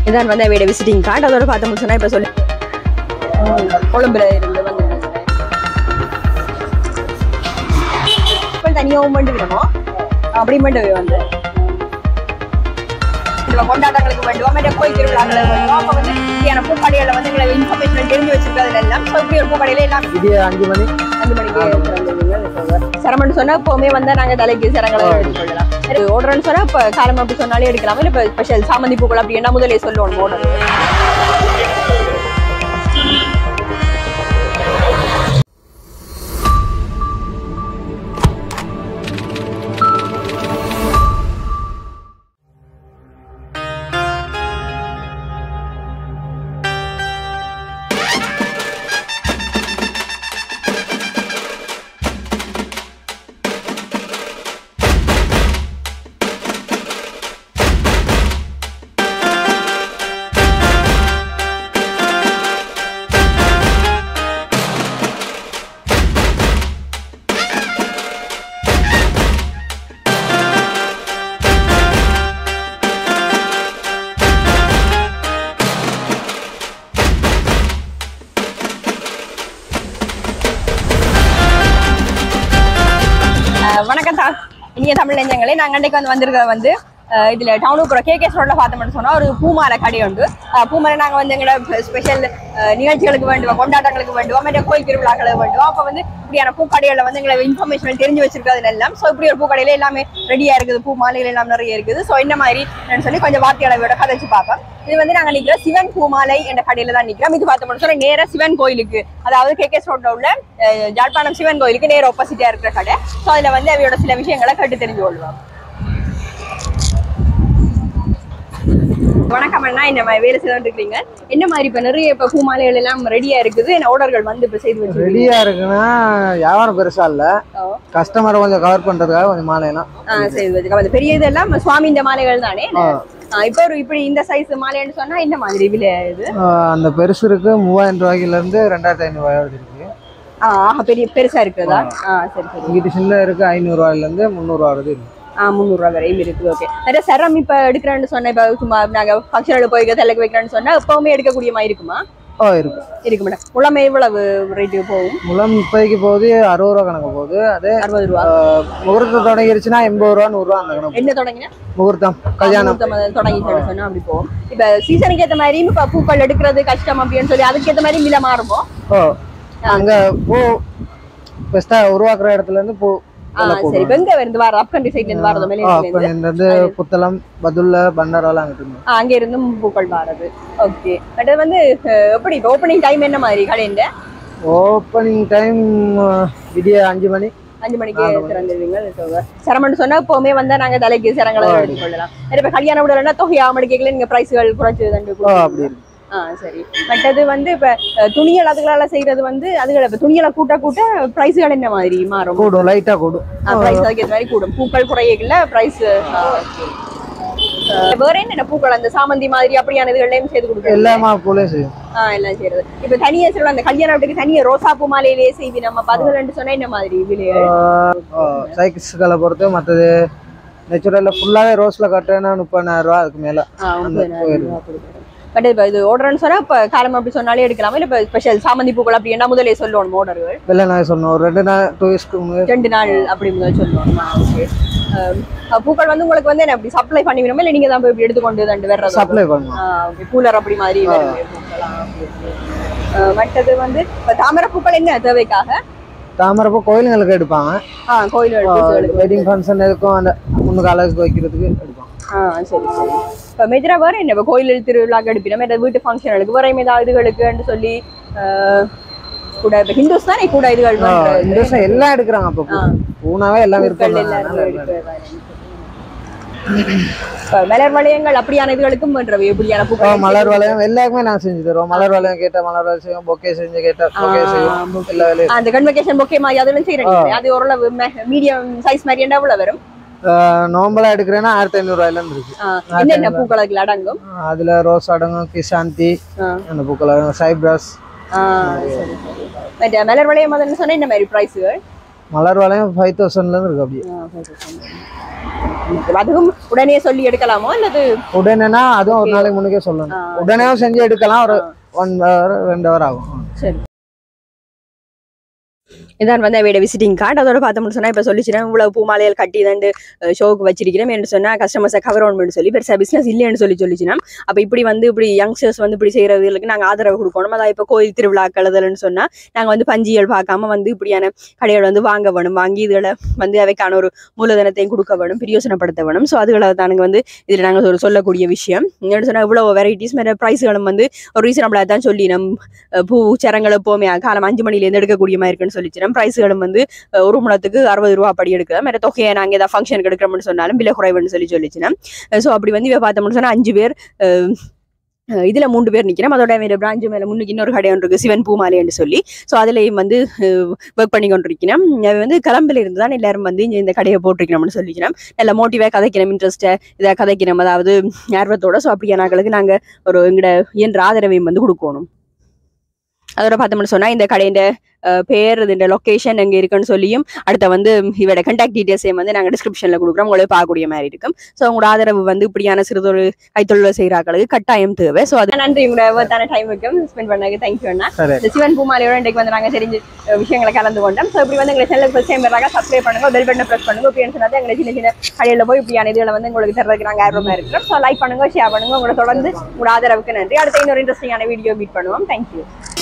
இதான் வந்து அவையோட visiting card அதோட பார்த்து முடிச்சோன்னா இப்போ சொல்லி கொழும்புல இருந்து வந்து இப்போ தனியாகவும் பண்ணி விடணும் அப்படி மட்டும் வந்து இதுல கொண்டாட்டங்களுக்கு வேண்டுவோம் மற்ற கோயில் திருவிழாக்களுக்கு வேண்டுவோம் அப்போ வந்து இப்படியான பூக்கடைகளை வந்து எங்களை இன்ஃபர்மேஷன் தெரிஞ்சு வச்சிருக்கிறது எல்லாம் ஸோ இப்படி ஒரு பூக்கடையில எல்லாம் இது அஞ்சு மணி அஞ்சு மணிக்கு சிரமம்னு சொன்னா எப்பவுமே வந்தா நாங்க தலைக்கு சிரங்களை எடுத்துக்கொள்ளலாம் இது ஓடுறேன்னு சொன்னா இப்ப காலம் அப்படி சொன்னாலே எடுக்கலாம் இல்ல இப்ப ஸ்பெஷல் சாமந்தி பூக்கள் அப்படி என்ன முதலே சொல்லுவோம் ஓடுறது அஹ் வணக்கம் தா இனிய தமிழ் நெஞ்சங்களே நாங்க அன்றைக்கு வந்து வந்திருக்கிறது வந்து அஹ் இதுல டவுனுக்கு கே கேஸ் ரோட்ல பார்த்தோம்னு சொன்னா ஒரு பூமாலை கடை உண்டு அஹ் பூமாலை நாங்க வந்து எங்களோட ஸ்பெஷல் நிகழ்ச்சிகளுக்கு வேண்டுவோம் கொண்டாட்டங்களுக்கு வேண்டுவோம் மற்ற கோயில் திருவிழாக்களுக்கு வேண்டுவோம் அப்ப வந்து இப்படியான பூக்கடைகள்ல வந்து எங்களை இன்ஃபர்மேஷன் தெரிஞ்சு வச்சிருக்கிறது எல்லாம் ஸோ இப்படி ஒரு பூக்கடையில எல்லாமே ரெடியா இருக்குது பூ மாலைகள் எல்லாம் நிறைய இருக்குது ஸோ இந்த மாதிரி என்னன்னு சொல்லி கொஞ்சம் வார்த்தைகளை விட கதைச்சு பார்ப்போம் இது வந்து நாங்க நிக்கிறோம் சிவன் பூமாலை என்ற கடையில தான் நிக்கிறோம் இது பார்த்தோம்னு சொன்னா நேரா சிவன் கோயிலுக்கு அதாவது கே கேஸ் ரோட்ல உள்ள அஹ், ஜாழ்ப்பாணம் சிவன் கோயிலுக்கு நேர ஆப்போசிட்டா இருக்கிற கடை ஸோ அதுல வந்து அவையோட சில விஷயங்களை கேட்டு தெரிஞ்சு கொள்வோம் வணக்கம் அண்ணா இந்த மாதிரி வேலை செய்து இருக்கிறீங்க என்ன மாதிரி இப்ப நிறைய இப்ப பூமாலைகள் எல்லாம் ரெடியா இருக்குது என்ன ஆர்டர்கள் வந்து இப்ப செய்து வச்சிருக்கீங்க ரெடியா இருக்குன்னா வியாபாரம் பெருசா இல்ல கஸ்டமரை கொஞ்சம் கவர் பண்றதுக்காக கொஞ்சம் மாலையெல்லாம் ஆ செய்து வச்சிருக்கோம் அந்த பெரிய இதெல்லாம் சுவாமி இந்த மாலைகள் தானே ஆ. ஆ, இப்ப ஒரு இப்படி இந்த சைஸ் மாலைன்னு சொன்னா என்ன மாதிரி விலை இது ஆஹ் அந்த பெருசு இருக்கு மூவாயிரம் ரூபாய்க்குல இருந்து ரெண்டாயிரத்தி ஐநூறு ரூபாய் வரைக்கும் இருக்கு ஆ, ஆக பெரிய பெருசா இருக்கிறதா ஆ சரி சரி இங்கிட்டு சின்ன இருக்கு ஐநூறு ரூபாயில இருந்து முந்நூறு ரூபா வரைக்கும் இருக்கு ஆ முந்நூறுரூவா வரையும் இருக்குது ஓகே நிறைய சரம் இப்போ எடுக்கிறேன்னு சொன்னா இப்போ சும்மா நாங்கள் ஃபங்க்ஷனில் போய் தலைக்கு வைக்கிறேன்னு சொன்னா எப்பவுமே எடுக்கக்கூடிய மாதிரி இருக்குமா ஓ இருக்கு இருக்கு மேடம் முழமை எவ்வளவு ரேட்டு போகும் முலம் இப்போதைக்கு போகுது அறுபது ரூபா கணக்கு போகுது அதே அறுபது ரூபா ஆஹ் முகூர்த்தம் தொடங்கிருச்சுன்னா எண்பது ரூபா நூறு ரூபா அந்த கணக்கு என்ன தொடங்கினா முகூர்த்தம் கல்யாணம் தொடங்கி சொன்னா அப்படி போகும் இப்போ சீசனுக்கு ஏற்ற மாதிரி இப்போ பூக்கள் எடுக்கிறது கஷ்டம் அப்படின்னு சொல்லி அதுக்கு ஏற்ற மாதிரி விலை மாறுமோ ஓ அங்க பூ பெஸ்டா உருவாக்குற இடத்துல இருந்து பூ ஆ விலை சரி போடுவாங்க. இப்போ எங்க இருந்து வர அப்கண்ட்ரி சைட்ல இருந்து வரதோ ஆ, மேலே அப்ப இந்த வந்து புத்தளம் பதுல்ல பண்டாரெல்லாம் அங்கிட்டு இருந்து. அங்க இருந்தும் பூக்கள் வாரது ஓகே பட் அது வந்து அஹ், எப்படி ஓப்பனிங் டைம் என்ன மாதிரி கடையில ஓப்பனிங் டைம் விடிய அஞ்சு மணி அஞ்சு மணிக்கு திறந்துருவீங்க சிரமம்னு சொன்னா எப்பவுமே வந்தா நாங்க தலைக்கு சிரங்களை எடுத்துக்கொள்ளலாம் நிறைய பேர் கல்யாணம் விடலன்னா தொகை ஆமடி கேட்கல நீங்க பிரைஸ்கள் குறைச்சு தண்டு ஓ அப்படி இருக்கு ஆ சரி பட் அது வந்து இப்ப அஹ், துணிகள் அதுகளால செய்யறது வந்து அதுகளை இப்ப துணிகளை கூட்ட கூட்ட பிரைஸ்கள் என்ன மாதிரி மாறும் கூடும் லைட்டா கூடும் பிரைஸ் அதுக்கு ஏற்ற மாதிரி கூடும் பூக்கள் குறையல பிரைஸ் வேற என்னென்ன பூக்கள் அந்த சாமந்தி மாதிரி அப்படியான இதுகளையும் செய்து கொடுக்குறது எல்லாமா போலே செய்யும் ஆ எல்லாம் செய்யறது இப்ப தனியா சொல்ல அந்த கல்யாண வீட்டுக்கு தனியா ரோசா பூ மாலையிலேயே செய்வி நம்ம பதினெண்டு சொன்னா என்ன மாதிரி விலையை சைக்கிள்ஸ்களை பொறுத்து மற்றது நேச்சுரல்ல ஃபுல்லாவே ரோஸ்ல கட்டுறேன்னா முப்பதாயிரம் ரூபா அதுக்கு மேல பட் இப்ப இது ஆர்டர்னு சொன்னா இப்ப காலம் அப்படி சொன்னாலே எடுக்கலாம் இல்ல இப்ப ஸ்பெஷல் சாமந்தி பூக்கள் அப்படி என்ன முதலே சொல்லணும் ஆர்டர்கள் வெள்ளை நாய் சொன்னோம் ஒரு ரெண்டு நாள் டூ இயர்ஸ்க்கு ரெண்டு நாள் அப்படி முதல் சொல்லணும் ஓகே பூக்கள் வந்து உங்களுக்கு வந்து என்ன அப்படி சப்ளை பண்ணி வேணுமா இல்ல நீங்க தான் போய் இப்படி எடுத்துக்கொண்டு தண்டு வர்றது சப்ளை பண்ணுவோம் ஓகே கூலர் அப்படி மாதிரி வருது பூக்களா, okay, okay. அஹ், மற்றது வந்து இப்ப தாமரை பூக்கள் என்ன தேவைக்காக தாமரப்பூ கோயிலுங்களுக்கு எடுப்பாங்க ஆ கோயில்களுக்கு வெட்டிங் ஃபங்க்ஷன் எதுக்கும் அந்த முன்னுக்கு அழகுக்கு வைக்கிறதுக்கு எடுப்பாங்க ஆ சரி சரி இப்போ மெஜரா வேற என்ன இப்போ கோயில் திருவிழாக்கு எடுப்பினா மற்ற வீட்டு ஃபங்க்ஷனுக்கு வேற ஏதாவது இதுகளுக்குன்னு சொல்லி ஆஹ், கூட இப்போ ஹிந்துஸ் தானே கூட இதுகள் பண்றது. இந்த வருஷம் எல்லாம் எடுக்கிறாங்க அப்போ பூ. பூனாவே எல்லாம் பூக்கள் விருப்பம் எல்லாரும் எடுக்கிறதா இப்போ மலர் வளையங்கள் அப்படியான இதுகளுக்கும் பண்றவை எப்படியான பூக்கள் மலர் வளையம் எல்லாருக்குமே நான் செஞ்சு தருவோம் மலர் வளையம் கேட்ட மலர் வளையம் செய்வோம் பொக்கே செஞ்சு கேட்ட பொக்கே செய்வோம் எல்லா வேலையும் அந்த கன்வெகேஷன் பொக்கே மாதிரி அதெல்லாம் செய்யறீங்க அது ஓரளவு மீடியம் சைஸ் மாதிரி என்ன எவ்வளவு வரும் நோம்பலா எடுக்கிறேன்னா ஆயிரத்தி ஐநூறு ரூபாயில இருந்து இருக்கு ஆ, என்னென்ன பூக்கள் அதுல அடங்கும் அதுல ரோஸ் அடங்கும் கிசாந்தி ஆ. அந்த பூக்கள் அடங்கும் சைப்ரஸ் ஆ, சரி சரி மற்ற மலர் வளையம் அதுன்னு சொன்னா என்ன மாதிரி ப்ரைஸுகள் மலர் வளையம் ஃபைவ் தௌசண்ட்ல இருந்து இருக்கு அப்படியே அதுவும் உடனே சொல்லி எடுக்கலாமோ அல்லது உடனேனா அதுவும் ஒரு நாளைக்கு முன்னுக்கே சொல்லணும் ஆ, உடனே செஞ்சு எடுக்கலாம் ஒரு ஒன் ஹவர் ரெண்டு ஹவர் ஆகும் சரி இதான் வந்து அவையோட விசிட்டிங் கார்டு அதோட பார்த்தோம்னு சொன்னா இப்ப சொல்லிச்சுன்னா இவ்வளவு பூமாலைகள் கட்டி தாண்டு ஷோக்கு வச்சிருக்கிறேன் என்று சொன்னா கஸ்டமர்ஸை கவர் ஆகணும்னு சொல்லி பெருசா பிசினஸ் இல்லைன்னு சொல்லி சொல்லிச்சுன்னா அப்ப இப்படி வந்து இப்படி யங்ஸ்டர்ஸ் வந்து இப்படி செய்யறதுக்கு நாங்க ஆதரவு கொடுக்கணும் அதான் இப்ப கோயில் திருவிழாக்கள் அதெல்லாம் சொன்னா நாங்க வந்து பஞ்சியல் பார்க்காம வந்து இப்படியான கடைகள் வந்து வாங்க வேணும் வாங்கி இதுகளை வந்து அவைக்கான ஒரு மூலதனத்தையும் கொடுக்க வேணும் பிரயோசனப்படுத்த வேணும் ஸோ அதுகளை தானுங்க வந்து இதுல நாங்க ஒரு சொல்லக்கூடிய விஷயம் என்னோட சொன்னா இவ்வளவு வெரைட்டிஸ் மேல ப்ரைஸ்களும் வந்து ஒரு ரீசனபிளா தான் சொல்லி நம் அஹ், பூ சரங்கள் எப்போவுமே காலம் அஞ்சு மணிலேருந்து எடுக்கக்கூடிய மாதிரி இருக்குன்னு சொல்லிச்சு நம்ம ப்ரைஸ்களும் வந்து அஹ், ஒரு முழத்துக்கு அறுபது ரூபா அப்படி எடுக்கலாம் மற்ற தொகையை நாங்கள் ஏதாவது ஃபங்க்ஷனுக்கு எடுக்கிறோம்னு சொன்னாலும் விலை குறைவுன்னு சொல்லி சொல்லிச்சுன்னா ஸோ அப்படி வந்து இவ பார்த்தோம்னு சொன்னா அஞ்சு பேர் அஹ், அஹ், இதுல மூன்று பேர் நிக்கிறோம் அதோட மேல பிராஞ்சு மேல முன்னுக்கு இன்னொரு கடை ஒன்று இருக்கு சிவன் பூமாலைன்னு சொல்லி ஸோ அதுலயும் வந்து ஒர்க் பண்ணி கொண்டிருக்கிறோம் அது வந்து கிளம்பில இருந்து தான் எல்லாரும் வந்து இங்க இந்த கடையை போட்டிருக்கணும்னு சொல்லிக்கிறோம் நல்ல மோட்டிவாக கதைக்கணும் இன்ட்ரெஸ்ட்டை இதை கதைக்கணும் அதாவது ஆர்வத்தோட ஸோ அப்படியானாக்களுக்கு நாங்க ஒரு எங்கட இயன்ற ஆதரவையும் வந்து கொடுக்கணும் அதோட பார்த்தோம்னு சொன்னா இந்த கடையின் பேர் இந்த லொக்கேஷன் எங்க இருக்குன்னு சொல்லியும் அடுத்த வந்து இவட கண்டாக்ட் டீடைல்ஸையும் வந்து நாங்க டிஸ்கிரிப்ஷன்ல கொடுக்குறோம் உங்களுக்கு பார்க்கக்கூடிய மாதிரி இருக்கும் ஸோ உங்களோட ஆதரவு வந்து இப்படியான சிறுதொழில் கைத்தொழில் செய்கிறாக்களுக்கு கட்டாயம் தேவை ஸோ அது நன்றி உங்களோட டைமுக்கும் ஸ்பெண்ட் பண்ணதுக்கு தேங்க்யூ அண்ணா சரி இந்த சிவன் பூமாலையோட இன்றைக்கு வந்து நாங்க தெரிஞ்ச அஹ், விஷயங்களை கலந்து கொண்டோம் ஸோ இப்படி வந்து எங்களை சேனலுக்கு ஃபர்ஸ்ட் டைம் வராங்க சப்ஸ்கிரைப் பண்ணுங்க பெல் பட்டனை ப்ரெஸ் பண்ணுங்க இப்படின்னு சொன்னா எங்களை சின்ன சின்ன கடையில் போய் இப்படியான இதுகளை வந்து உங்களுக்கு தர்றதுக்கு நாங்கள் ஆர்வமாக இருக்கிறோம் ஸோ லைக் பண்ணுங்க ஷேர் பண்ணுங்க உங்களை தொடர்ந்து உங்களோட ஆதரவுக்கு நன்றி அடுத்த இன்னொரு இன்ட்ரெஸ்டிங்கான வீடியோ மீட் பண்ணுவோம் தேங்க்யூ